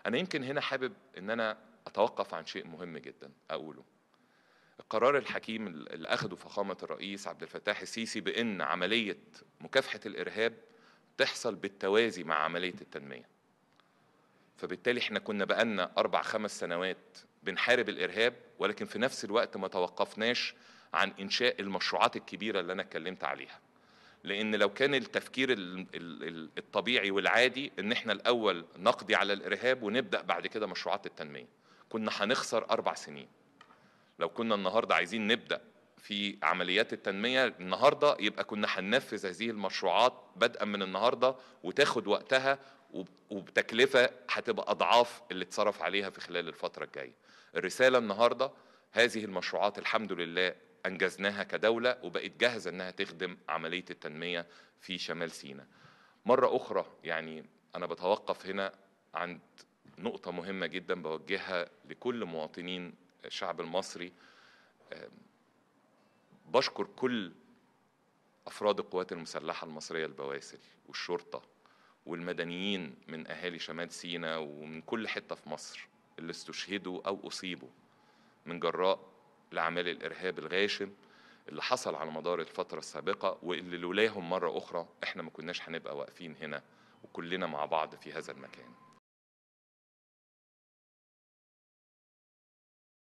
انا يمكن هنا حابب ان انا اتوقف عن شيء مهم جدا اقوله القرار الحكيم اللي اخده فخامه الرئيس عبد الفتاح السيسي بان عمليه مكافحه الارهاب تحصل بالتوازي مع عمليه التنميه فبالتالي احنا كنا بقالنا اربع خمس سنوات بنحارب الارهاب ولكن في نفس الوقت ما توقفناش عن انشاء المشروعات الكبيره اللي انا اتكلمت عليها لان لو كان التفكير ال- ال- ال- الطبيعي والعادي ان احنا الاول نقضي على الارهاب ونبدا بعد كده مشروعات التنميه كنا هنخسر اربع سنين لو كنا النهارده عايزين نبدا في عمليات التنميه النهارده يبقى كنا هننفذ هذه المشروعات بدءا من النهارده وتاخد وقتها وب- وبتكلفه هتبقى اضعاف اللي اتصرف عليها في خلال الفتره الجايه. الرساله النهارده هذه المشروعات الحمد لله انجزناها كدوله وبقت جاهزه انها تخدم عمليه التنميه في شمال سيناء. مره اخرى يعني انا بتوقف هنا عند نقطه مهمه جدا بوجهها لكل مواطنين الشعب المصري آم، بشكر كل افراد القوات المسلحه المصريه البواسل والشرطه والمدنيين من اهالي شمال سيناء ومن كل حته في مصر اللي استشهدوا او اصيبوا من جراء لاعمال الارهاب الغاشم اللي حصل على مدار الفتره السابقه واللي لولاهم مره اخرى احنا ما كناش هنبقى واقفين هنا وكلنا مع بعض في هذا المكان